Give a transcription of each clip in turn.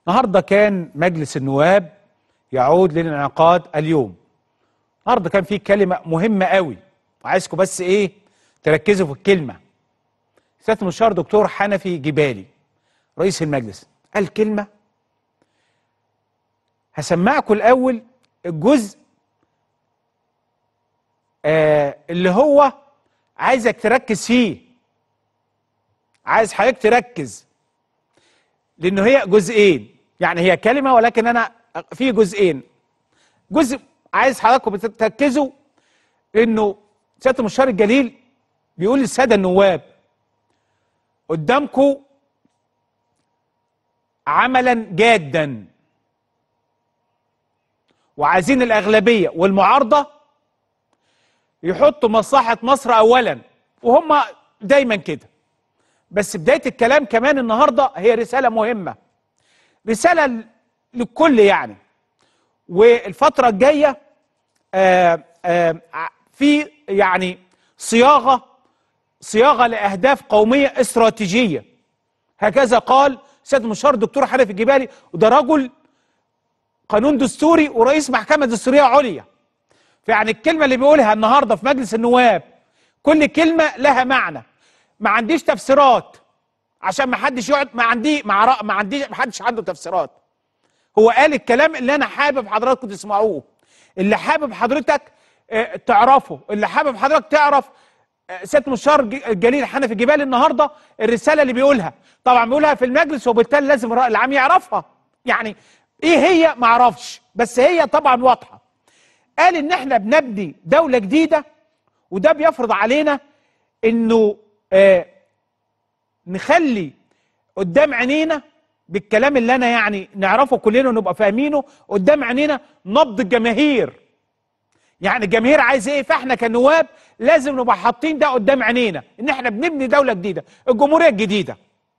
النهارده كان مجلس النواب يعود للانعقاد اليوم النهارده كان في كلمه مهمه قوي وعايزكم بس ايه تركزوا في الكلمه سياده المستشار دكتور حنفي جبالي رئيس المجلس قال كلمه هسمعكم الاول الجزء آه اللي هو عايزك تركز فيه عايز حضرتك تركز لانه هي جزئين يعني هي كلمه ولكن انا في جزئين جزء عايز حضراتكم تركزوا انه سياده المستشار الجليل بيقول للساده النواب قدامكم عملا جادا وعايزين الاغلبيه والمعارضه يحطوا مصلحه مصر اولا وهم دايما كده بس بدايه الكلام كمان النهارده هي رساله مهمه رساله للكل يعني والفتره الجايه آآ آآ في يعني صياغه صياغه لاهداف قوميه استراتيجيه هكذا قال سيد المستشار الدكتور حنفي الجبالي وده رجل قانون دستوري ورئيس محكمه دستوريه عليا فيعني الكلمه اللي بيقولها النهارده في مجلس النواب كل كلمه لها معنى ما عنديش تفسيرات عشان ما حدش يقعد ما عندي ما, ما عنديش ما حدش عنده تفسيرات هو قال الكلام اللي انا حابب حضراتكم تسمعوه اللي حابب حضرتك اه تعرفه اللي حابب حضرتك تعرف اه سياده المستشار الجليل حنفي الجبالي النهارده الرساله اللي بيقولها طبعا بيقولها في المجلس وبالتالي لازم الراي العام يعرفها يعني ايه هي ما اعرفش بس هي طبعا واضحه قال ان احنا بنبني دوله جديده وده بيفرض علينا انه آه نخلي قدام عينينا بالكلام اللي انا يعني نعرفه كلنا ونبقى فاهمينه قدام عينينا نبض الجماهير يعني الجماهير عايز ايه فاحنا كنواب لازم نبقى حاطين ده قدام عينينا ان احنا بنبني دوله جديده الجمهوريه الجديده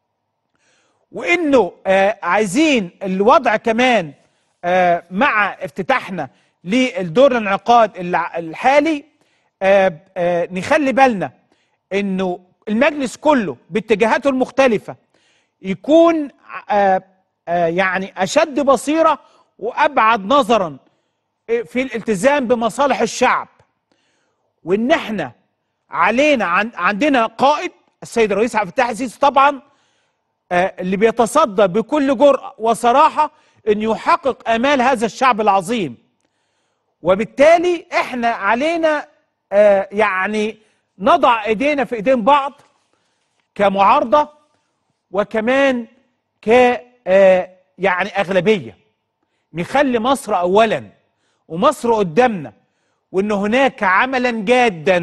وانه آه عايزين الوضع كمان آه مع افتتاحنا للدور الانعقاد الحالي آه آه نخلي بالنا انه المجلس كله باتجاهاته المختلفة يكون آه آه يعني أشد بصيرة وأبعد نظرا في الالتزام بمصالح الشعب وإن احنا علينا عن عندنا قائد السيد الرئيس عبد الفتاح السيسي طبعا آه اللي بيتصدى بكل جرأة وصراحة أن يحقق آمال هذا الشعب العظيم وبالتالي احنا علينا آه يعني نضع ايدينا في ايدين بعض كمعارضه وكمان ك آه يعني اغلبيه نخلي مصر اولا ومصر قدامنا وان هناك عملا جادا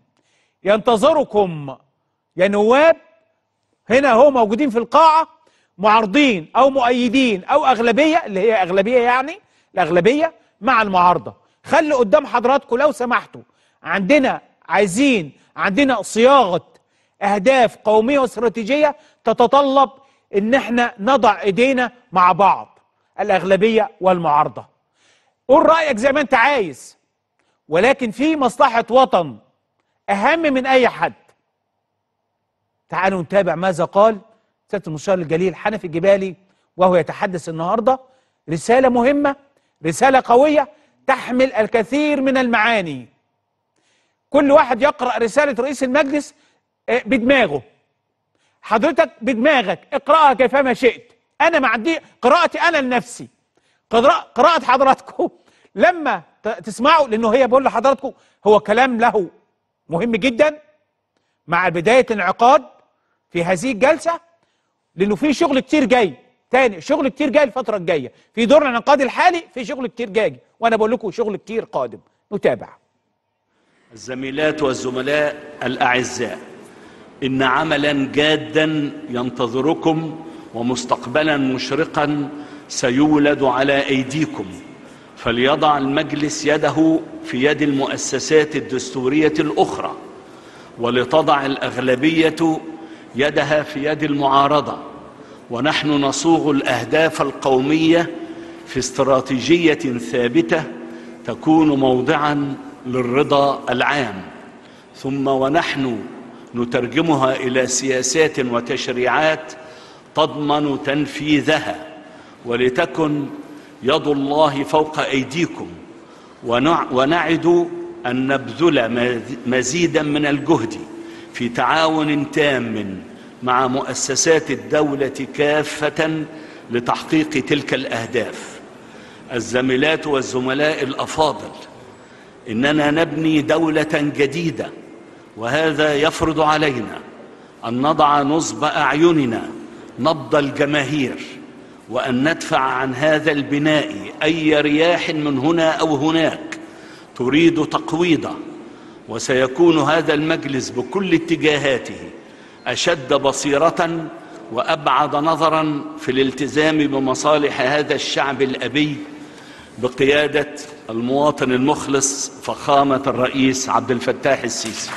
ينتظركم يا نواب هنا هو موجودين في القاعه معارضين او مؤيدين او اغلبيه اللي هي اغلبيه يعني الاغلبيه مع المعارضه خلي قدام حضراتكم لو سمحتوا عندنا عايزين عندنا صياغه اهداف قوميه واستراتيجيه تتطلب ان احنا نضع ايدينا مع بعض الاغلبيه والمعارضه قول رايك زي ما انت عايز ولكن في مصلحه وطن اهم من اي حد تعالوا نتابع ماذا قال سياده المستشار الجليل حنفي الجبالي وهو يتحدث النهارده رساله مهمه رساله قويه تحمل الكثير من المعاني كل واحد يقرأ رسالة رئيس المجلس بدماغه حضرتك بدماغك اقرأها كيفما شئت أنا ما عندي قراءتي أنا لنفسي قراءة حضراتكم لما تسمعوا لأنه هي بقول لحضراتكم هو كلام له مهم جدا مع بداية الانعقاد في هذه الجلسة لأنه في شغل كتير جاي تاني شغل كتير جاي الفترة الجاية في دور الانعقاد الحالي في شغل كتير جاي وأنا بقول لكم شغل كتير قادم نتابع الزميلات والزملاء الأعزاء إن عملا جادا ينتظركم ومستقبلا مشرقا سيولد على أيديكم فليضع المجلس يده في يد المؤسسات الدستورية الأخرى ولتضع الأغلبية يدها في يد المعارضة ونحن نصوغ الأهداف القومية في استراتيجية ثابتة تكون موضعا للرضا العام ثم ونحن نترجمها الى سياسات وتشريعات تضمن تنفيذها ولتكن يد الله فوق أيديكم ونع ونعد أن نبذل مز- مزيدا من الجهد في تعاون تام مع مؤسسات الدولة كافة لتحقيق تلك الأهداف الزميلات والزملاء الأفاضل إننا نبني دولة جديدة وهذا يفرض علينا أن نضع نصب أعيننا نبض الجماهير وأن ندفع عن هذا البناء أي رياح من هنا أو هناك تريد تقويضه وسيكون هذا المجلس بكل اتجاهاته أشد بصيرة وأبعد نظرا في الالتزام بمصالح هذا الشعب الأبي بقيادة المواطن المخلص فخامة الرئيس عبد الفتاح السيسي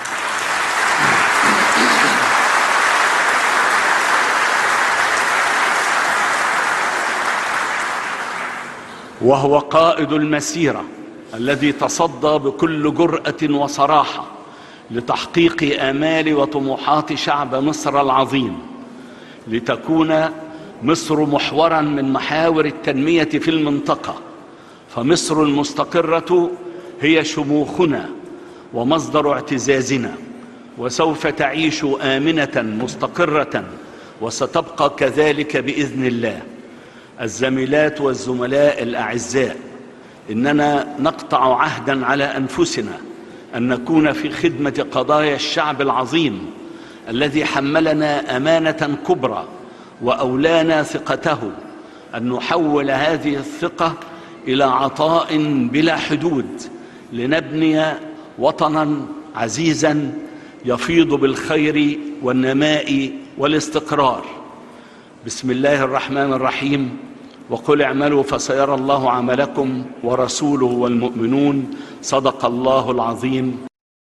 وهو قائد المسيرة الذي تصدى بكل جرأة وصراحة لتحقيق آمال وطموحات شعب مصر العظيم لتكون مصر محورا من محاور التنمية في المنطقة فمصر المستقرة هي شموخنا ومصدر اعتزازنا وسوف تعيش آمنة مستقرة وستبقى كذلك بإذن الله الزميلات والزملاء الأعزاء إننا نقطع عهدا على أنفسنا أن نكون في خدمة قضايا الشعب العظيم الذي حملنا أمانة كبرى وأولانا ثقته أن نحول هذه الثقة إلى عطاء بلا حدود لنبني وطنا عزيزا يفيض بالخير والنماء والاستقرار بسم الله الرحمن الرحيم وقل اعملوا فسيرى الله عملكم ورسوله والمؤمنون صدق الله العظيم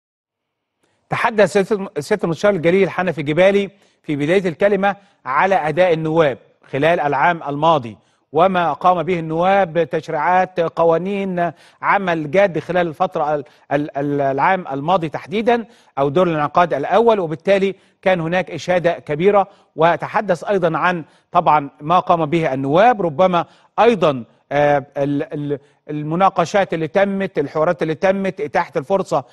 تحدث سياده سيادة المستشار الجليل حنفي جبالي في بدايه الكلمه على اداء النواب خلال العام الماضي وما قام به النواب تشريعات قوانين عمل جاد خلال الفتره ال- ال- ال- العام الماضي تحديدا او دور الانعقاد الاول وبالتالي كان هناك اشاده كبيره وتحدث ايضا عن طبعا ما قام به النواب ربما ايضا آه، ال- ال- المناقشات اللي تمت الحوارات اللي تمت اتاحه الفرصه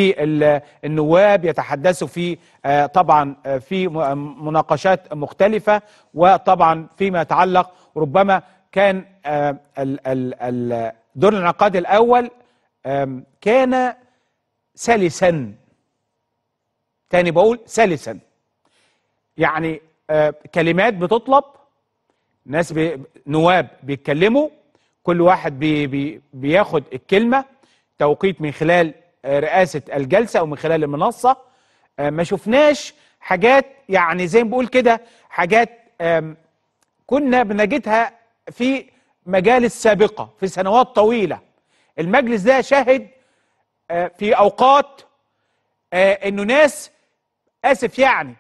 للنواب يتحدثوا في آه، طبعا آه، في م- مناقشات مختلفه وطبعا فيما يتعلق ربما كان آه، ال- ال- ال- دور الانعقاد الاول آم، كان سلسا تاني بقول سلسا يعني آه، كلمات بتطلب ناس بي نواب بيتكلموا كل واحد بي بي بياخد الكلمة توقيت من خلال آه، رئاسة الجلسة أو من خلال المنصة آه، ما شفناش حاجات يعني زي ما بقول كده حاجات آم، كنا بنجدها في مجالس سابقة في سنوات طويلة المجلس ده شاهد آه، في أوقات آه، إنه ناس آسف يعني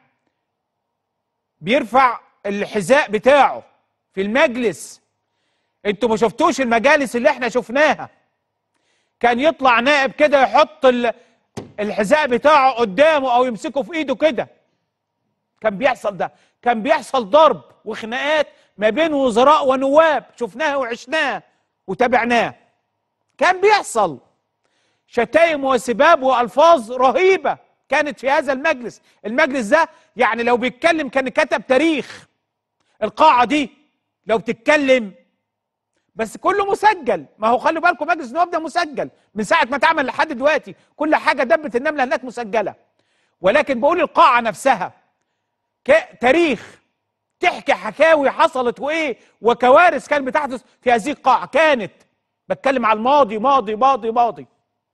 بيرفع الحذاء بتاعه في المجلس انتوا ما شفتوش المجالس اللي احنا شفناها كان يطلع نائب كده يحط ال- الحذاء بتاعه قدامه او يمسكه في ايده كده كان بيحصل ده كان بيحصل ضرب وخناقات ما بين وزراء ونواب شفناها وعشناها وتابعناه كان بيحصل شتايم وسباب والفاظ رهيبه كانت في هذا المجلس المجلس ده يعني لو بيتكلم كان كتب تاريخ القاعه دي لو تتكلم بس كله مسجل ما هو خلي بالكم مجلس النواب ده مسجل من ساعه ما اتعمل لحد دلوقتي كل حاجه دبت النمله هناك مسجله ولكن بقول القاعه نفسها ك- تاريخ تحكي حكاوي حصلت وايه وكوارث كانت بتحدث في هذه القاعه كانت بتكلم على الماضي ماضي ماضي ماضي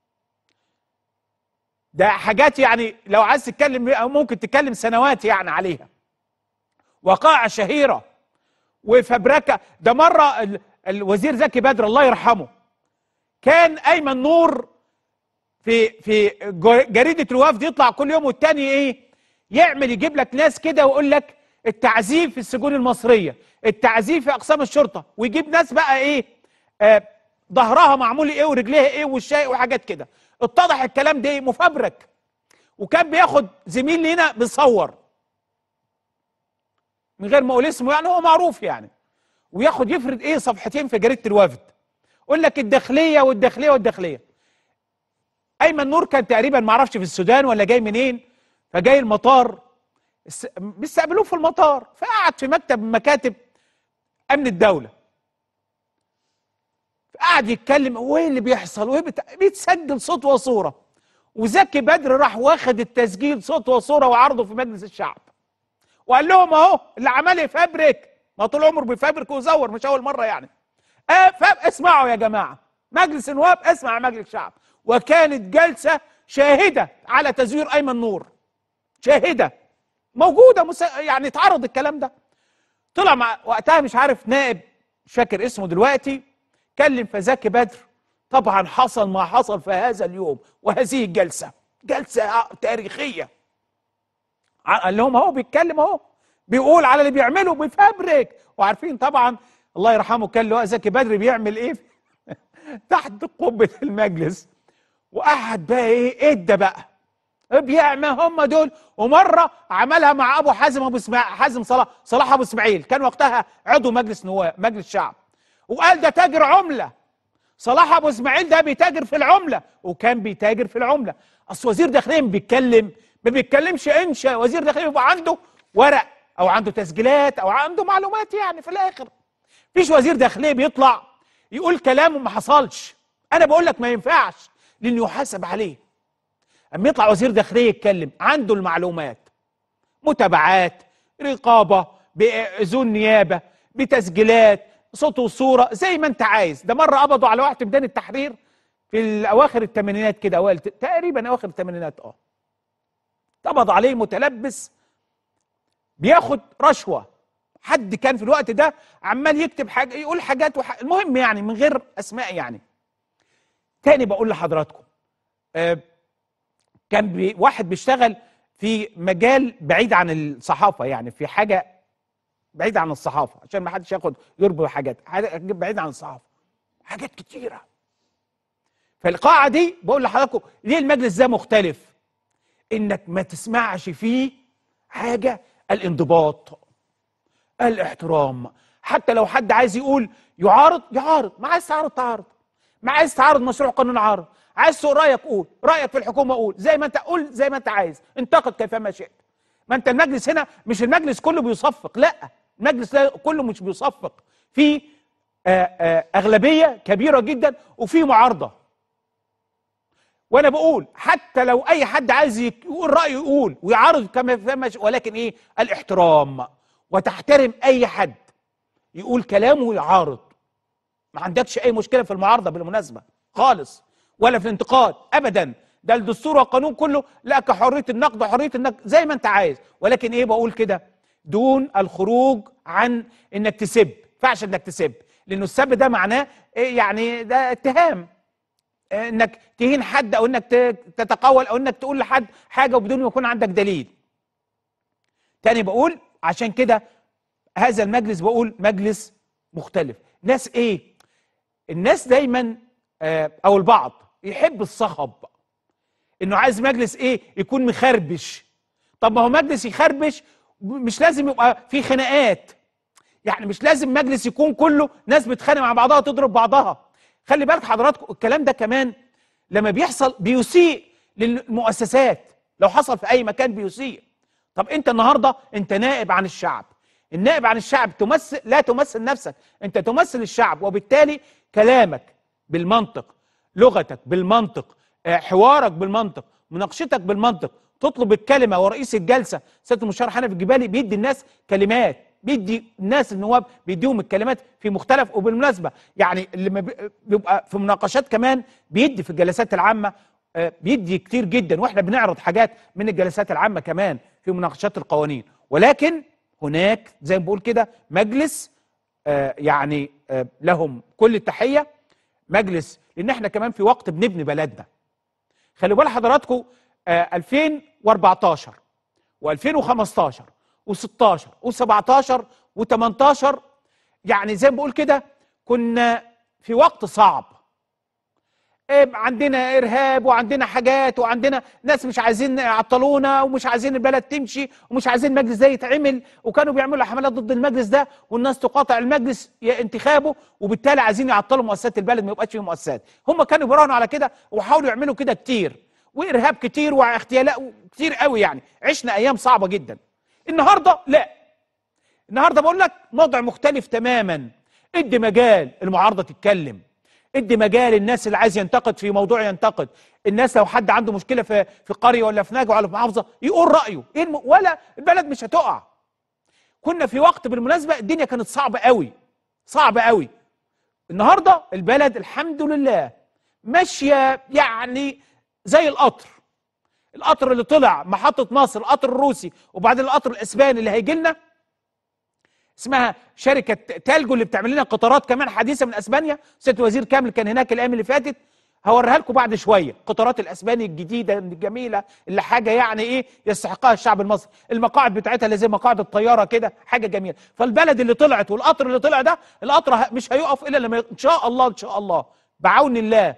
ده حاجات يعني لو عايز تتكلم ممكن تتكلم سنوات يعني عليها وقائع شهيره وفبركه ده مره ال- الوزير زكي بدر الله يرحمه كان ايمن نور في في جو- جريده الوفد يطلع كل يوم والتاني ايه يعمل يجيب لك ناس كده ويقول لك التعذيب في السجون المصريه التعذيب في اقسام الشرطه ويجيب ناس بقى ايه آه ظهرها معمول ايه ورجليها ايه وشها إيه وحاجات كده اتضح الكلام ده إيه؟ مفبرك وكان بياخد زميل لينا بيصور من غير ما اقول اسمه يعني هو معروف يعني وياخد يفرد ايه صفحتين في جريده الوفد يقول لك الداخليه والداخليه والداخليه ايمن نور كان تقريبا ما اعرفش في السودان ولا جاي منين فجاي المطار اس- بيستقبلوه في المطار فقعد في مكتب من مكاتب امن الدوله قعد يتكلم هو ايه اللي بيحصل وايه بت... بيتسجل صوت وصوره وزكي بدر راح واخد التسجيل صوت وصوره وعرضه في مجلس الشعب وقال لهم اهو اللي عمال يفبرك ما طول عمره بيفبرك ويزور مش اول مره يعني آه فاب اسمعوا يا جماعه مجلس النواب اسمع مجلس الشعب وكانت جلسه شاهده على تزوير ايمن نور شاهده موجوده مس... يعني اتعرض الكلام ده طلع مع وقتها مش عارف نائب مش فاكر اسمه دلوقتي كلم فزكي بدر طبعا حصل ما حصل في هذا اليوم وهذه الجلسه جلسه تاريخيه ع- قال لهم اهو بيتكلم اهو بيقول على اللي بيعمله بيفبرك وعارفين طبعا الله يرحمه كان له زكي بدر بيعمل ايه تحت قبه المجلس وقعد بقى ايه ادى بقى بيعمل هم دول ومره عملها مع ابو حازم ابو اسماعيل حازم صلاح صلاح ابو اسماعيل كان وقتها عضو مجلس نواب مجلس شعب وقال ده تاجر عمله صلاح ابو اسماعيل ده بيتاجر في العمله وكان بيتاجر في العمله اصل وزير داخليه بيتكلم ما بيتكلمش انشا وزير داخليه بيبقى عنده ورق او عنده تسجيلات او عنده معلومات يعني في الاخر فيش وزير داخليه بيطلع يقول كلام ما حصلش انا بقول لك ما ينفعش لانه يحاسب عليه اما يطلع وزير داخليه يتكلم عنده المعلومات متابعات رقابه باذون نيابه بتسجيلات صوت وصوره زي ما انت عايز ده مره قبضوا على واحد في ميدان التحرير في اواخر الثمانينات كده اوائل تقريبا اواخر الثمانينات اه قبض عليه متلبس بياخد رشوه حد كان في الوقت ده عمال يكتب حاجه يقول حاجات وح... المهم يعني من غير اسماء يعني تاني بقول لحضراتكم آه كان بي واحد بيشتغل في مجال بعيد عن الصحافه يعني في حاجه بعيد عن الصحافه عشان ما حدش ياخد يربط حاجات حاجة بعيد عن الصحافه حاجات كتيره فالقاعه دي بقول لحضراتكم ليه المجلس ده مختلف انك ما تسمعش فيه حاجه الانضباط الاحترام حتى لو حد عايز يقول يعارض يعارض ما عايز تعارض تعارض ما عايز تعارض مشروع قانون عارض عايز تقول رايك قول رايك في الحكومه قول زي ما انت قول زي ما انت عايز انتقد كيفما شئت ما انت المجلس هنا مش المجلس كله بيصفق لا المجلس لا كله مش بيصفق في آه، آه، اغلبيه كبيره جدا وفي معارضه وانا بقول حتى لو اي حد عايز يك- يقول رايه يقول ويعارض كما فما ش- ولكن ايه الاحترام وتحترم اي حد يقول كلامه ويعارض ما عندكش اي مشكله في المعارضه بالمناسبه خالص ولا في الانتقاد ابدا ده الدستور والقانون كله لك حريه النقد وحريه النقد زي ما انت عايز ولكن ايه بقول كده دون الخروج عن انك تسب ما ينفعش انك تسب لانه السب ده معناه إيه يعني ده اتهام انك تهين حد او انك ت- تتقول او انك تقول لحد حاجه وبدون ما يكون عندك دليل تاني بقول عشان كده هذا المجلس بقول مجلس مختلف ناس ايه الناس دايما آه، او البعض يحب الصخب انه عايز مجلس ايه يكون مخربش طب ما هو مجلس يخربش مش لازم يبقى فيه خناقات يعني مش لازم مجلس يكون كله ناس بتخانق مع بعضها تضرب بعضها خلي بالك حضراتكم الكلام ده كمان لما بيحصل بيسيء للمؤسسات لو حصل في اي مكان بيسيء طب انت النهارده انت نائب عن الشعب النائب عن الشعب تمثل لا تمثل نفسك انت تمثل الشعب وبالتالي كلامك بالمنطق لغتك بالمنطق آه، حوارك بالمنطق مناقشتك بالمنطق تطلب الكلمه ورئيس الجلسه سياده المستشار حنفي الجبالي بيدي الناس كلمات بيدي الناس النواب بيديهم الكلمات في مختلف وبالمناسبه يعني اللي ما بي- بيبقى في مناقشات كمان بيدي في الجلسات العامه آه، بيدي كتير جدا واحنا بنعرض حاجات من الجلسات العامه كمان في مناقشات القوانين ولكن هناك زي ما بقول كده مجلس آه، يعني آه، لهم كل التحيه مجلس لان احنا كمان في وقت بنبني بلدنا خلي بال حضراتكم آه، 2014 و2015 و16 و17 و18 يعني زي ما بقول كده كنا في وقت صعب إيه، عندنا ارهاب وعندنا حاجات وعندنا ناس مش عايزين يعطلونا ومش عايزين البلد تمشي ومش عايزين المجلس ده يتعمل وكانوا بيعملوا حملات ضد المجلس ده والناس تقاطع المجلس ي- انتخابه وبالتالي عايزين يعطلوا مؤسسات البلد ما يبقاش فيه مؤسسات هم كانوا بيراهنوا على كده وحاولوا يعملوا كده كتير وارهاب كتير واغتيالات كتير قوي يعني عشنا ايام صعبه جدا النهارده لا النهارده بقول لك وضع مختلف تماما ادي مجال المعارضه تتكلم ادي مجال الناس اللي عايز ينتقد في موضوع ينتقد الناس لو حد عنده مشكله في في قريه ولا في نجوى ولا في محافظه يقول رايه ايه الم... ولا البلد مش هتقع كنا في وقت بالمناسبه الدنيا كانت صعبه قوي صعبه قوي النهارده البلد الحمد لله ماشيه يعني زي القطر القطر اللي طلع محطه مصر القطر الروسي وبعدين القطر الاسباني اللي هيجي لنا اسمها شركه تالجو اللي بتعمل لنا قطارات كمان حديثه من اسبانيا سياده وزير كامل كان هناك الايام اللي فاتت هوريها لكم بعد شويه قطارات الاسباني الجديده الجميله اللي حاجه يعني ايه يستحقها الشعب المصري المقاعد بتاعتها اللي زي مقاعد الطياره كده حاجه جميله فالبلد اللي طلعت والقطر اللي طلع ده القطر ه- مش هيقف الا لما ان شاء الله ان شاء الله بعون الله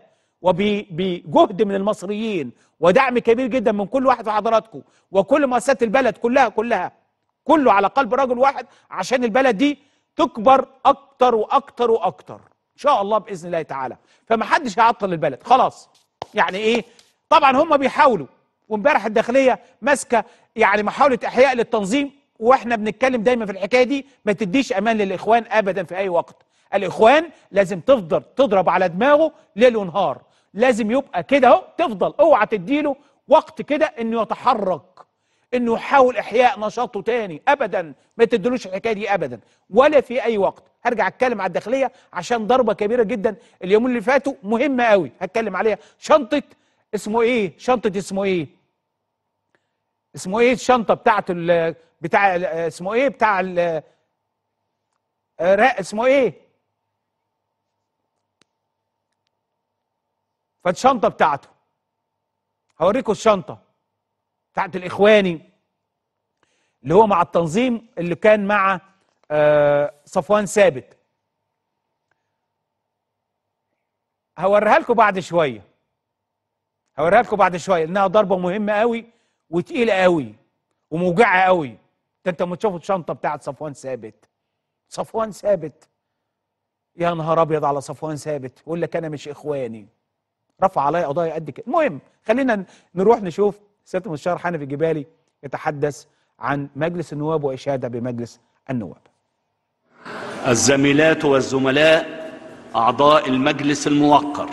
وبجهد من المصريين ودعم كبير جدا من كل واحد في حضراتكم وكل مؤسسات البلد كلها كلها كله على قلب رجل واحد عشان البلد دي تكبر اكتر واكتر واكتر ان شاء الله باذن الله تعالى فما حدش هيعطل البلد خلاص يعني ايه طبعا هم بيحاولوا وامبارح الداخليه ماسكه يعني محاوله احياء للتنظيم واحنا بنتكلم دايما في الحكايه دي ما تديش امان للاخوان ابدا في اي وقت الاخوان لازم تفضل تضرب على دماغه ليل ونهار لازم يبقى كده اهو تفضل اوعى تديله وقت كده انه يتحرك انه يحاول احياء نشاطه تاني ابدا ما تدلوش الحكايه دي ابدا ولا في اي وقت هرجع اتكلم على الداخليه عشان ضربه كبيره جدا اليومين اللي فاتوا مهمه قوي هتكلم عليها شنطه اسمه ايه شنطه اسمه ايه اسمه ايه الشنطه بتاعت ال بتاع ال- اسمه ايه بتاع ال آه، را- اسمه ايه فالشنطه بتاعته هوريكم الشنطه بتاعت الاخواني اللي هو مع التنظيم اللي كان مع آه، صفوان ثابت هوريها لكم بعد شويه هوريها لكم بعد شويه انها ضربه مهمه قوي وتقيله قوي وموجعه قوي ده انت لما تشوفوا الشنطه بتاعت صفوان ثابت صفوان ثابت يا نهار ابيض على صفوان ثابت يقول لك انا مش اخواني رفع عليا قضايا قد كده المهم خلينا نروح نشوف سياده المستشار حنفي جبالي يتحدث عن مجلس النواب واشاده بمجلس النواب الزميلات والزملاء اعضاء المجلس الموقر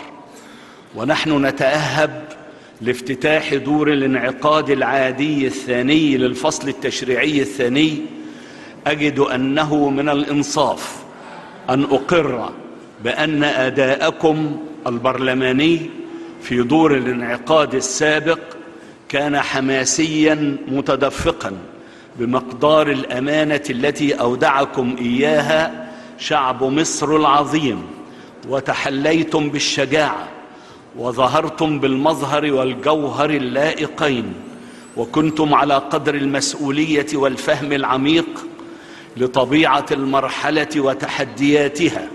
ونحن نتاهب لافتتاح دور الانعقاد العادي الثاني للفصل التشريعي الثاني اجد انه من الانصاف ان اقر بان اداءكم البرلماني في دور الانعقاد السابق كان حماسيا متدفقا بمقدار الامانه التي اودعكم اياها شعب مصر العظيم وتحليتم بالشجاعه وظهرتم بالمظهر والجوهر اللائقين وكنتم على قدر المسؤوليه والفهم العميق لطبيعه المرحله وتحدياتها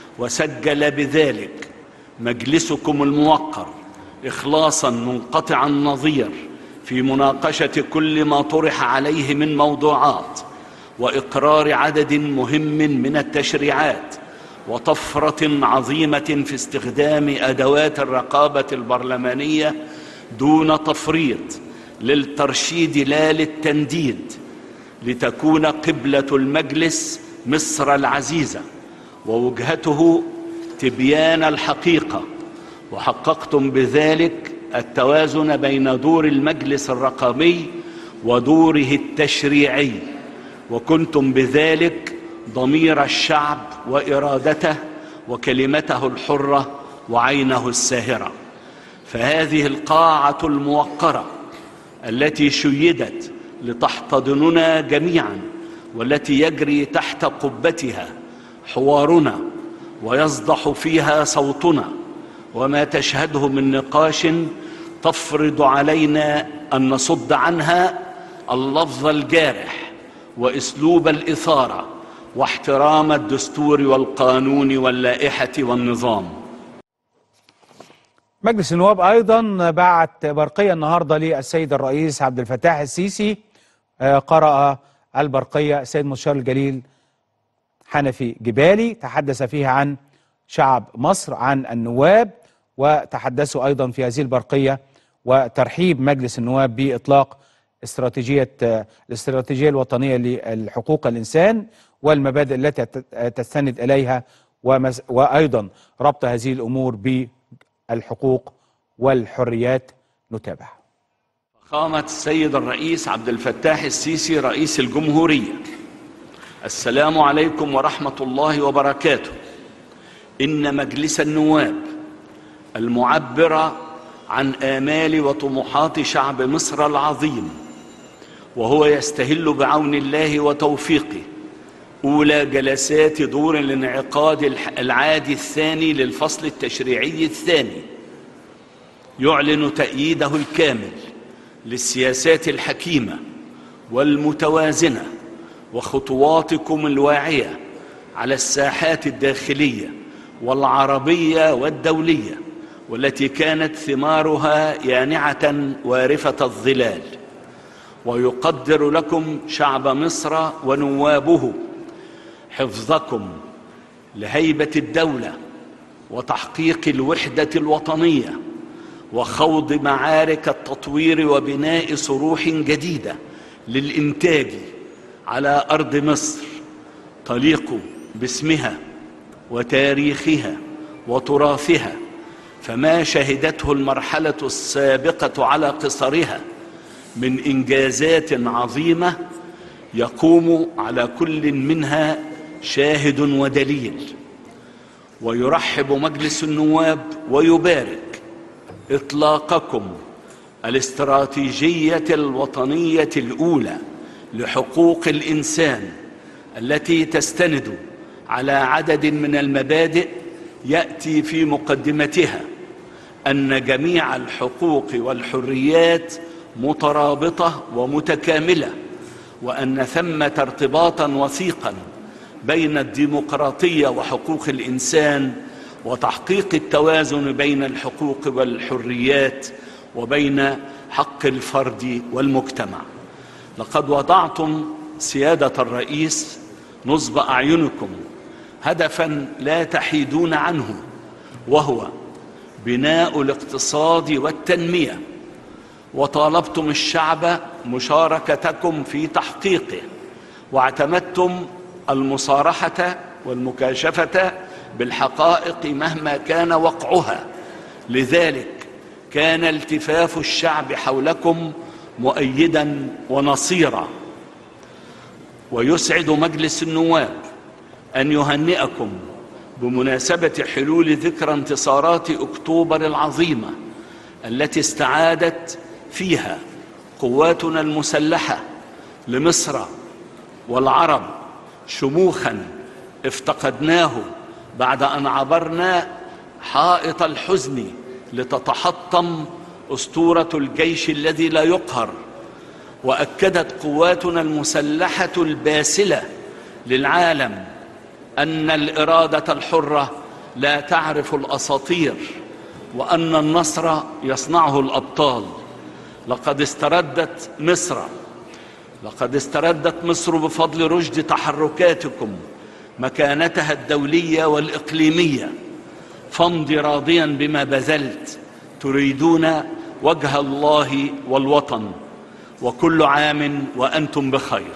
وسجل بذلك مجلسكم الموقر اخلاصا منقطع النظير في مناقشه كل ما طرح عليه من موضوعات واقرار عدد مهم من التشريعات وطفره عظيمه في استخدام ادوات الرقابه البرلمانيه دون تفريط للترشيد لا للتنديد لتكون قبله المجلس مصر العزيزه ووجهته تبيان الحقيقه وحققتم بذلك التوازن بين دور المجلس الرقمي ودوره التشريعي وكنتم بذلك ضمير الشعب وارادته وكلمته الحره وعينه الساهره فهذه القاعه الموقره التي شيدت لتحتضننا جميعا والتي يجري تحت قبتها حوارنا ويصدح فيها صوتنا وما تشهده من نقاش تفرض علينا ان نصد عنها اللفظ الجارح واسلوب الاثاره واحترام الدستور والقانون واللائحه والنظام مجلس النواب ايضا بعت برقيه النهارده للسيد الرئيس عبد الفتاح السيسي آه، قرأ البرقيه السيد مستشار الجليل حنفي جبالي تحدث فيها عن شعب مصر عن النواب وتحدثوا ايضا في هذه البرقيه وترحيب مجلس النواب باطلاق استراتيجيه آه، الاستراتيجيه الوطنيه لحقوق الانسان والمبادئ التي تت- تستند اليها ومس- وايضا ربط هذه الامور بالحقوق والحريات نتابع فخامة السيد الرئيس عبد الفتاح السيسي رئيس الجمهورية السلام عليكم ورحمة الله وبركاته إن مجلس النواب المعبر عن آمال وطموحات شعب مصر العظيم وهو يستهل بعون الله وتوفيقه أولى جلسات دور الانعقاد الح- العادي الثاني للفصل التشريعي الثاني يعلن تأييده الكامل للسياسات الحكيمة والمتوازنة وخطواتكم الواعية على الساحات الداخلية والعربية والدولية والتي كانت ثمارها يانعة وارفة الظلال ويقدر لكم شعب مصر ونوابه حفظكم لهيبة الدولة وتحقيق الوحدة الوطنية وخوض معارك التطوير وبناء صروح جديدة للإنتاج على أرض مصر تليق باسمها وتاريخها وتراثها فما شهدته المرحلة السابقة على قصرها من إنجازات عظيمة يقوم على كل منها شاهد ودليل ويرحب مجلس النواب ويبارك إطلاقكم الاستراتيجية الوطنية الأولى لحقوق الإنسان التي تستند على عدد من المبادئ يأتي في مقدمتها أن جميع الحقوق والحريات مترابطة ومتكاملة وأن ثمة ارتباطا وثيقا بين الديمقراطية وحقوق الإنسان وتحقيق التوازن بين الحقوق والحريات وبين حق الفرد والمجتمع لقد وضعتم سيادة الرئيس نصب أعينكم هدفا لا تحيدون عنه وهو بناء الاقتصاد والتنمية وطالبتم الشعب مشاركتكم في تحقيقه واعتمدتم المصارحة والمكاشفة بالحقائق مهما كان وقعها لذلك كان التفاف الشعب حولكم مؤيدا ونصيرا ويسعد مجلس النواب أن يهنئكم بمناسبة حلول ذكرى انتصارات أكتوبر العظيمة التي استعادت فيها قواتنا المسلحة لمصر والعرب شموخا افتقدناه بعد أن عبرنا حائط الحزن لتتحطم أسطورة الجيش الذي لا يقهر وأكدت قواتنا المسلحة الباسلة للعالم أن الإرادة الحرة لا تعرف الأساطير وأن النصر يصنعه الأبطال لقد استردت مصر لقد استردت مصر بفضل رشد تحركاتكم مكانتها الدولية والإقليمية فامض راضيا بما بذلت تريدون وجه الله والوطن وكل عام وأنتم بخير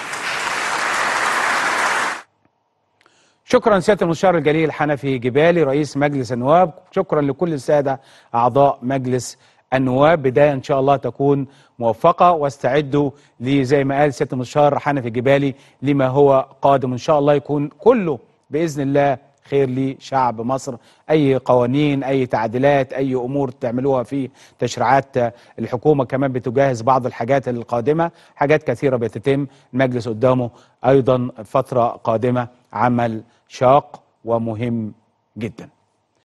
شكرا سياده المستشار الجليل حنفي جبالي رئيس مجلس النواب شكرا لكل الساده اعضاء مجلس النواب بدايه ان شاء الله تكون موفقه واستعدوا لي زي ما قال سياده المستشار حنفي جبالي لما هو قادم ان شاء الله يكون كله باذن الله خير لشعب مصر اي قوانين اي تعديلات اي امور تعملوها في تشريعات الحكومه كمان بتجهز بعض الحاجات القادمه حاجات كثيره بتتم المجلس قدامه ايضا فتره قادمه عمل شاق ومهم جدا